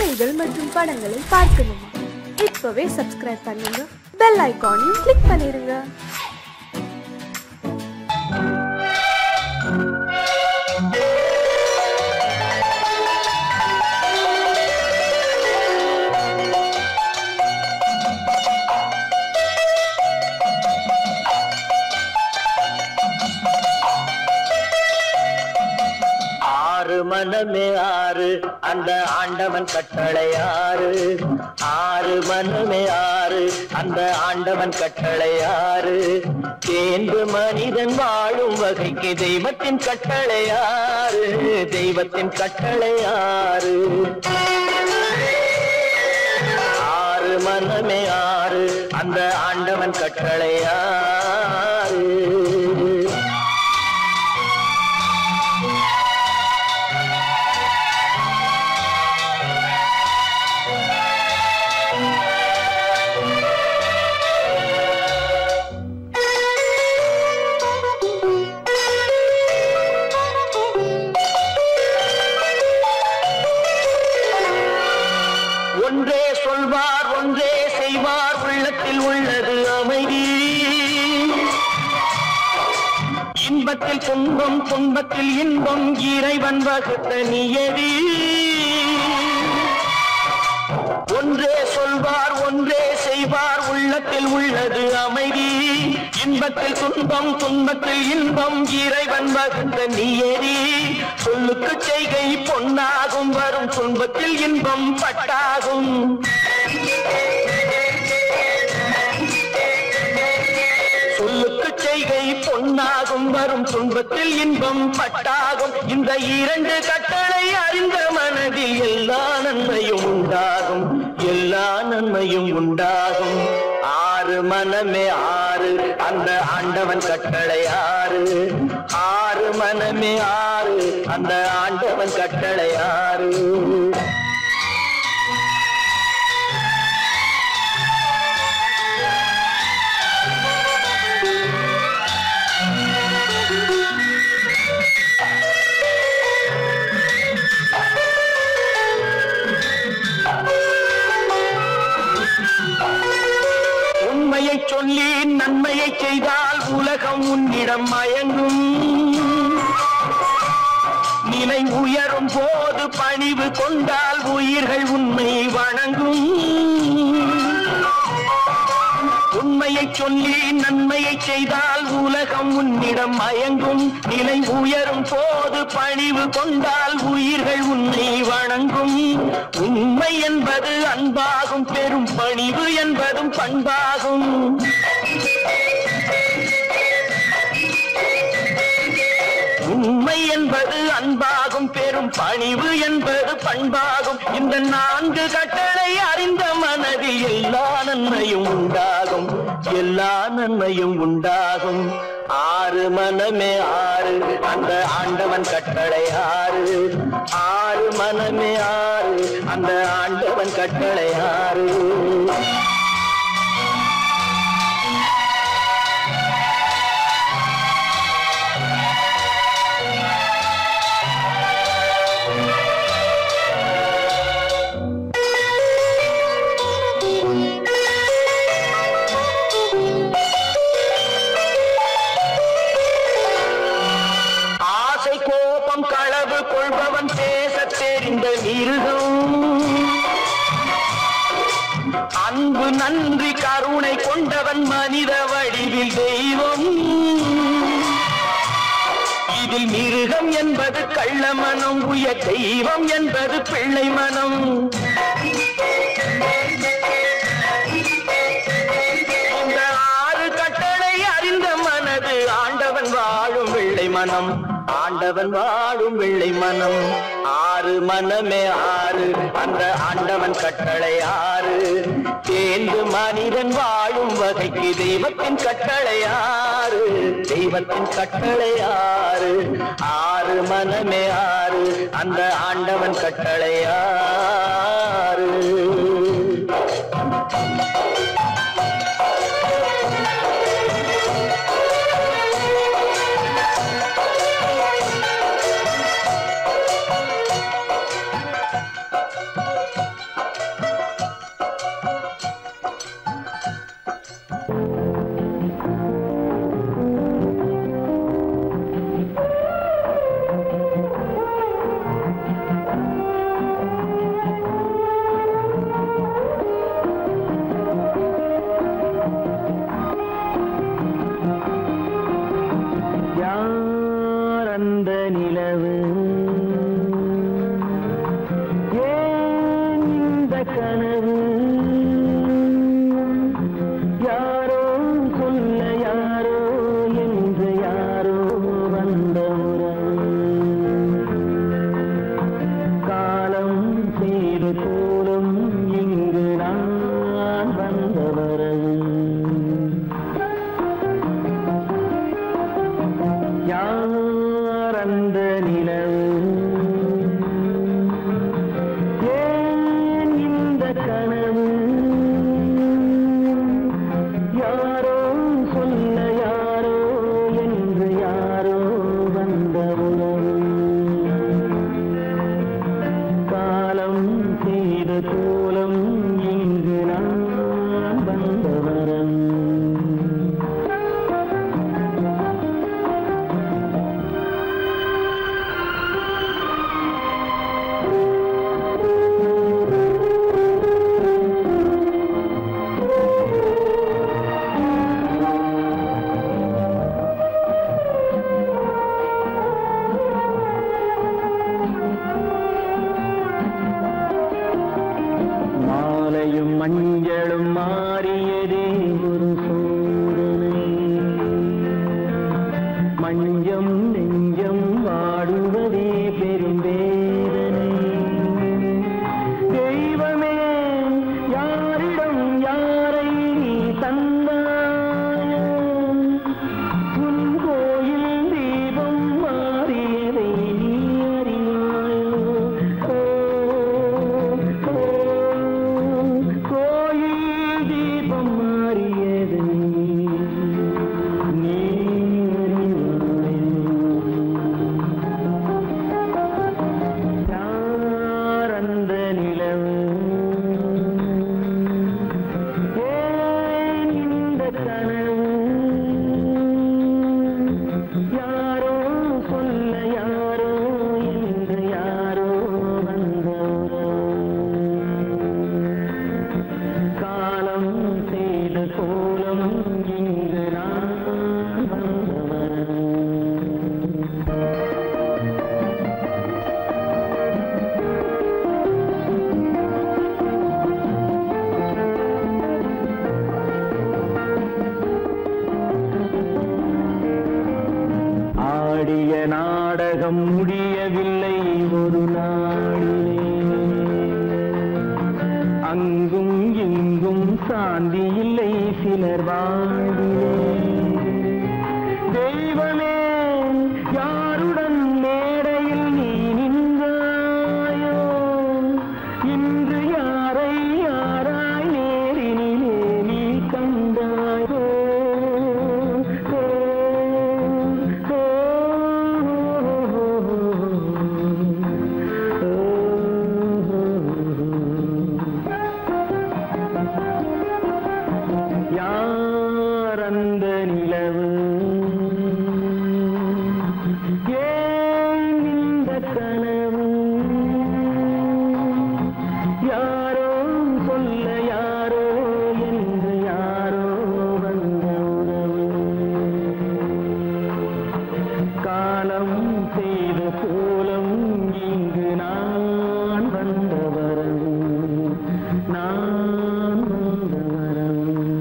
பாடல்கள் மற்றும் படங்களை பார்க்கணுமா இப்பவே சப்ஸ்கிரைப் பண்ணுங்க பெல் ஐகானையும் கிளிக் பண்ணிருங்க ஆறு மனமே ஆறு அந்த ஆண்டவன் கட்டளை ஆறு ஆறு மனமே ஆறு அந்த ஆண்டவன் கட்டளை ஆறு தேர்ந்து மனிதன் வாழும் வகைக்கு தெய்வத்தின் கட்டளை ஆறு தெய்வத்தின் கட்டளை ஆறு ஆறு மனமே ஆறு அந்த ஆண்டவன் கட்டளை ஆறு ஒன்றே சொல்வார் ஒன்றே செய்வார் உள்ளத்தில் உள்ளது அமைதி இன்பத்தில் துன்பம் துன்பத்தில் இன்பம் இறைவன் வகுத்த நியதி ஒன்றே சொல்வார் ஒன்றே செய்வார் உள்ளத்தில் உள்ளது அமைதி இன்பத்தில் துன்பம் துன்பத்தில் இன்பம் இறைவன் வகுத்த நியதி சொல்லுக்கு செய்கை பொன்னாகும் வரும் துன்பத்தில் இன்பம் பட்டாகும் சொல்லுக்கு செய்கை பொன்னாகும் வரும் துன்பத்தில் இன்பம் பட்டாகும் இந்த இரண்டு கட்டளை அறிந்த மனதில் எல்லா நன்மையும் உண்டாகும் எல்லா நன்மையும் உண்டாகும் ஆறு மனமே ஆறு அந்த ஆண்டவன் கட்டளை ஆறு ஆறு மனமே ஆறு அந்த ஆண்டவன் கட்டளை ஆறு உண்மையை சொல்லி நன்மையை செய்தால் உலகம் உன்னிடம் மயங்கும் நிலை உயரும் போது பணிவு கொண்டால் உயிர்கள் உண்மை வணங்கும் உண்மையை சொல்லி நன்மையை செய்தால் உலகம் உன்னிடம் மயங்கும் நிலை உயரும் போது பணிவு கொண்டால் உயிர்கள் உன்னை வணங்கும் உண்மை என்பது அன்பாகும் பெரும் பணிவு என்பதும் பண்பாகும் உண்மை என்பது அன்பாகும் பெரும் பணிவு என்பது பண்பாகும் இந்த நான்கு கட்டளை அறிந்த மனதில் எல்லா நன்மையும் உண்டாகும் எல்லா நன்மையும் உண்டாகும் ஆறு மனமே ஆறு அந்த ஆண்டவன் கட்டளை ஆறு ஆறு மனமே ஆறு அந்த ஆண்டவன் கட்டளை ஆறு ஆசை கோபம் களவு கொள்பவன் பேசத் தெரிந்த மிருகம் அன்பு நன்றி கருணை கொண்டவன் மனித வடிவில் தெய்வம் இதில் மிருகம் என்பது கள்ள மனம் உய தெய்வம் என்பது பிள்ளை மனம் இந்த ஆறு கட்டளை அறிந்த மனது ஆண்டவன் வாழும் வெள்ளை மனம் ஆண்டவன் வாழும் வெள்ளை மனம் ஆறு மனமே ஆறு அந்த ஆண்டவன் கட்டளை ஆறு தேர்ந்து மனிதன் வாழும் வகைக்கு தெய்வத்தின் கட்டளை ஆறு தெய்வத்தின் கட்டளை ஆறு ஆறு மனமே ஆறு அந்த ஆண்டவன் கட்டளை ஆறு செய்த கோலம் இங்கு நான் வந்தவரது யார் அந்த நிலவு ஏன் இந்த கனவு யாரோ சொல்ல யாரோ என்று யாரோ வந்த உறவு காலம் செய்த கோலம் இங்கு நான் வந்த வரம் மாலையும் மஞ்சளும் மாறியதே ஒரு சோதனை மஞ்சம் நெஞ்சம் வாடுவதே பெரும் வேதனை தெய்வமே யாரிடம் யாரை நீ தந்தாயோ உன் கோயில் தீபம் மாறியதை நீ அறியாயோ ஓ, ஓ, கோயில் தீபம் மாறியதை நீ அறியாயோ யார் அந்த நிலவு ஏன் இந்த கனவு யாரோ சொல்ல யாரோ என்று யாரோ வந்த காலம் செய்த கோலம் இங்கு நான் வந்தவன் ஆடிய நாடகம் முடியவில்லை ஒரு நாளிலே அங்கும் இங்கும் சாந்தி இல்லை சிலர் வாழ்விலே தெய்வமே யாருடன் மேடையில் நீ நின்றாயோ இன்று யாரை யாராய் நேரினிலே நீ கண்டாயோ ஓ, ஓ, யார் அந்த நிலவு ஏன் இந்த கனவு யாரோ சொல்ல யாரோ என்று யாரோ வந்த உறவு காலம் செய்த கோலம் இங்கு நான் வந்த வரவு நான் வந்த வரவு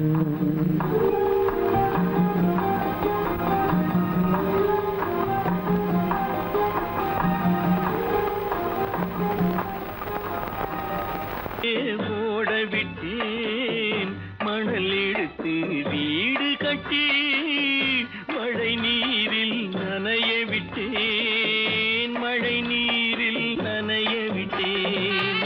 ஓட விட்டேன் மணல் எடுத்து வீடு கட்டி மழை நீரில் நனைய விட்டேன் மழை நீரில் நனைய விட்டேன்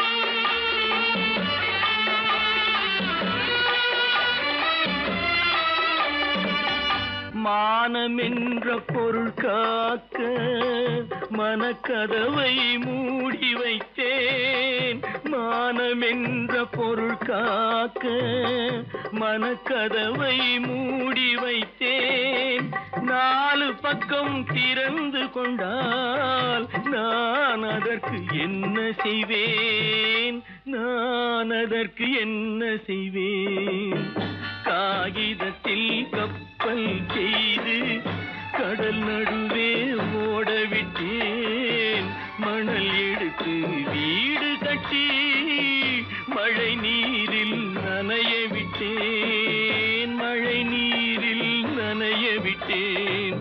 மானம் என்ற பொருள் காக்க மனக்கதவை மூடி வைத்தேன் மானம் என்ற பொருள் காக்க மனக்கதவை மூடி வைத்தேன் நாலு பக்கம் திறந்து கொண்டால் நான் அதற்கு என்ன செய்வேன் நான் அதற்கு என்ன செய்வேன் காகிதத்தில் கப்பல் செய்து கடல் நடுவே ஓட விட்டேன் மணல் எடுத்து வீடு கட்டி மழை நீரில் நனைய விட்டேன் மழை நீரில் நனைய விட்டேன்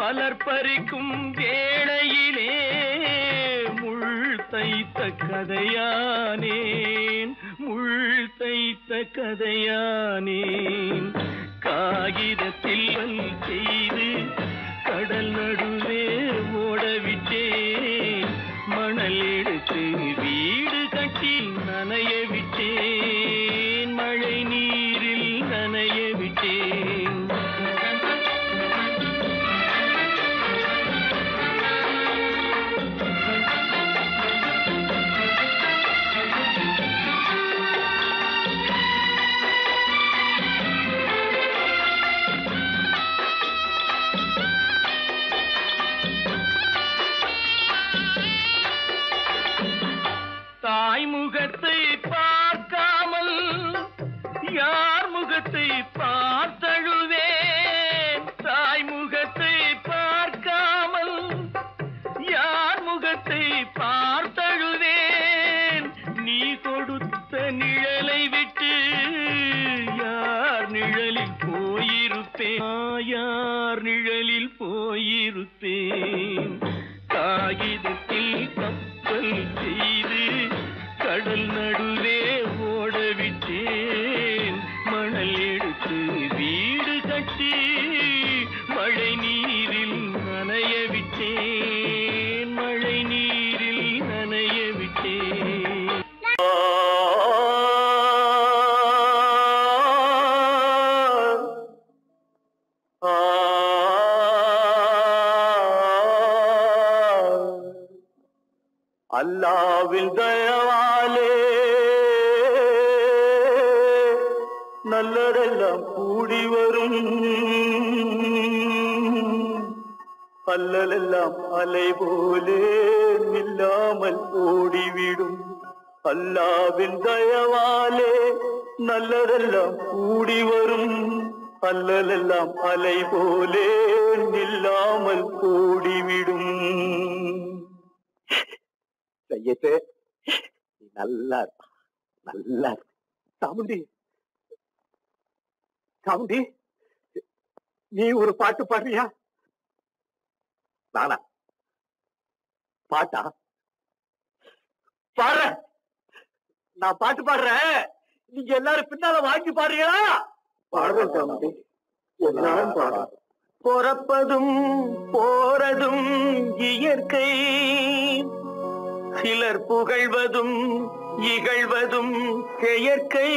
மலர் பறிக்கும் வேளையிலே முள் தைத்த கதையானேன் முள் தைத்த கதையானேன் காகிதத்தில் வல் செய்து கடல் நடுவே ஓடவிட்டேன் மணல் எடுத்து வீடு கட்டி நனைய விட்டேன் மழை நீரில் நனைய விட்டேன் தாய் முகத்தை பார்க்காமல் யார் முகத்தை பார்த்தழுவேன் தாய் முகத்தை பார்க்காமல் யார் முகத்தை பார்த்தழுவேன் நீ கொடுத்த நிழலை விட்டு யார் நிழலில் போயிருப்பேன் ஆ, யார் நிழலில் போயிருப்பேன் காகிதத்தில் கப்பல் செய்து கடல் நடுவே ஓடவிட்டேன் மணல் எடுத்து வீடு கட்டி மழை நீரில் நனைய விட்டேன் மழை நீரில் நனைய விட்டேன் அல்லாவில் தயவாலே நல்லதெல்லாம் கூடி வரும் அல்லலெல்லாம் அலை போலே நில்லாமல் ஓடிவிடும் அல்லாவின் தயவாலே நல்லதெல்லாம் கூடி வரும் அல்லலெல்லாம் அலை போலே நில்லாமல் ஓடிவிடும் செய்யட்டு நீ நல்லா இருப்பா. நல்லா இருப்ப. சாமுண்டி சாமுண்டி நீ ஒரு பாட்டு பாடுறியா நானா பாட்டா பாடுறேன் நான் பாட்டு பாடுறேன் நீங்க எல்லாரும் பின்னால வாங்கி பாடுறீங்களா பாடுறேன் சாமுண்டி எல்லாரும் பாடுறேன் பிறப்பதும் போறதும் இயற்கை சிலர் புகழ்வதும் இகழ்வதும் செயற்கை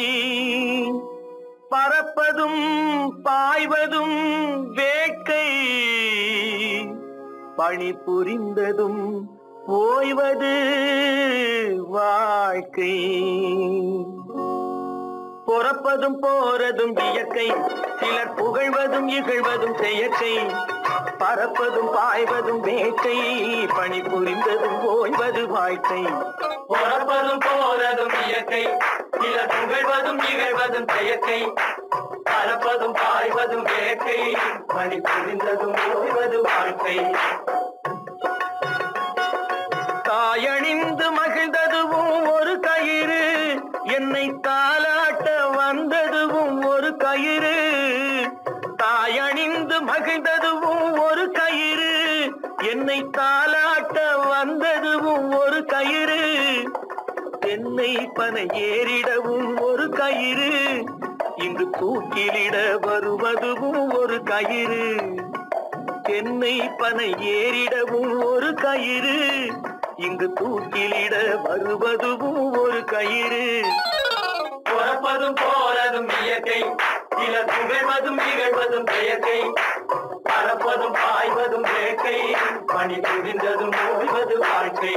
பறப்பதும் பாய்வதும் வேட்கை பணி புரிந்ததும் ஓய்வது வாழ்க்கை பொறப்பதும் போறதும் இயற்கை சிலர் புகழ்வதும் இகழ்வதும் செயற்கை பறப்பதும் பாய்வதும் வேட்கை பணி புரிந்ததும் ஓய்வது வாழ்க்கை பொறப்பதும் போறதும் இயற்கை சிலர் புகழ்வதும் இகழ்வதும் செயற்கை பறப்பதும் பாய்வதும் வேட்கை பணி புரிந்ததும் ஓய்வது வாழ்க்கை தாயணிந்து மகிழ்ந்ததுவும் ஒரு கயிறு என்னை தாலாட்ட வந்ததுவும் ஒரு கயிறு தாயணிந்து மகிழ்ந்ததுவும் ஒரு கயிறு என்னை தாலாட்ட வந்ததுவும் ஒரு கயிறு தென்னை பனை ஏறிடவும் ஒரு கயிறு இங்கு தூக்கிலிட வருவதுவும் ஒரு கயிறு தென்னை பனை ஏறிடவும் ஒரு கயிறு இங்கு தூக்கிலிட வருவதுவும் ஒரு கயிறு பிறப்பதும் போறதும் இயற்கை சில புகழ்வதும் நிகழ்வதும் செயற்கை பறப்பதும் பாய்வதும் வேட்கை பணி புரிந்ததும் ஓய்வது வாழ்க்கை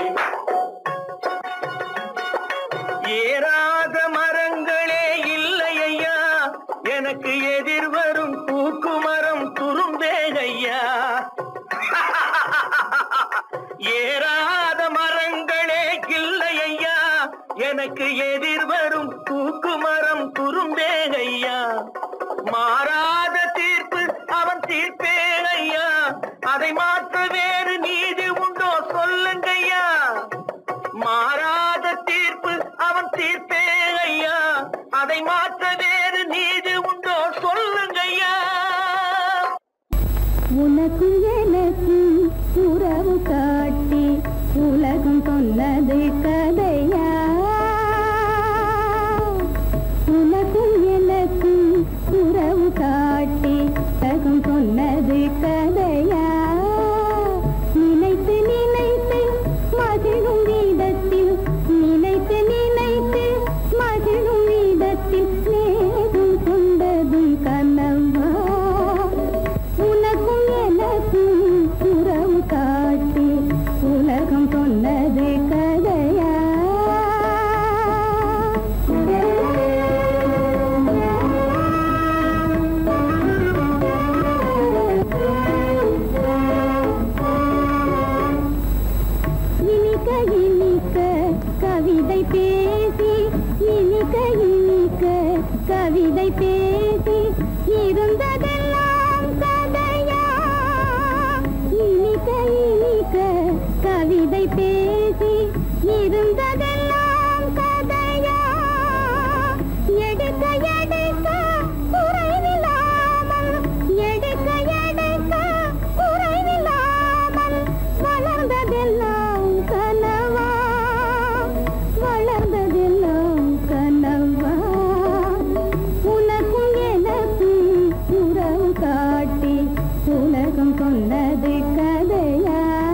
ஏறாத மரங்களே இல்லை ஐயா எனக்கு எதிர் வரும் பூக்கு மரம் துரும்பே ஐயா ஏறாத மரங்களே இல்லை ஐயா எனக்கு எதிர் வரும் தூக்கு மரம் துரும்பே ஐயா மாறாத தீர்ப்பு அவன் தீர்ப்பே ஐயா அதை மாற்ற வேறு நீதி உண்டோ சொல்லுங்கய்யா மாறாத தீர்ப்பு அவன் தீர்ப்பே ஐயா அதை மாற்ற வேறு நீதி உண்டோ சொல்லுங்கய்யா உனக்கும் எனக்கும் உறவு காட்டி உலகம் சொன்னது கதையா உனக்கும் எனக்கும் உறவு காட்டி உலகம் சொன்னது கதையா நினைத்து நினைத்து மகிழும் வீதத்தில் நினைத்து நினைத்து மகிழும் வீதத்தில் நேரும் கொண்டதும் கனவா உனக்கும் எனக்கும் உறவு காட்டி உலகம் சொன்னது கதையா இனிக்க இனிக்க கவிதை பேசி இனிக்க இனிக்க கவிதை பேசி இருந்ததெல்லாம் கதையா இனிக்க இனிக்க கவிதை பேசி இருந்ததெல்லாம் கதையா எடுக்க எடுக்க குறைவில்லாமல் எடுக்க எடுக்க குறைவில்லாமல் வளர்ந்ததெல்லாம் கனவா வளர்ந்ததெல்லாம் கனவா உனக்கும் எனக்கும் உறவு காட்டி உலகம் சொன்னது கதையா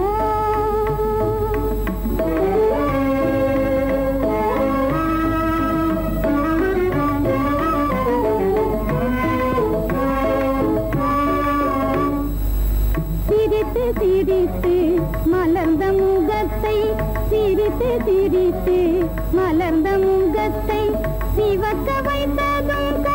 சிரித்து சிரித்து மலர்ந்த முகத்தை சிரித்து சிரித்து மலர்ந்த முகத்தை சிவக்க வைத்ததும்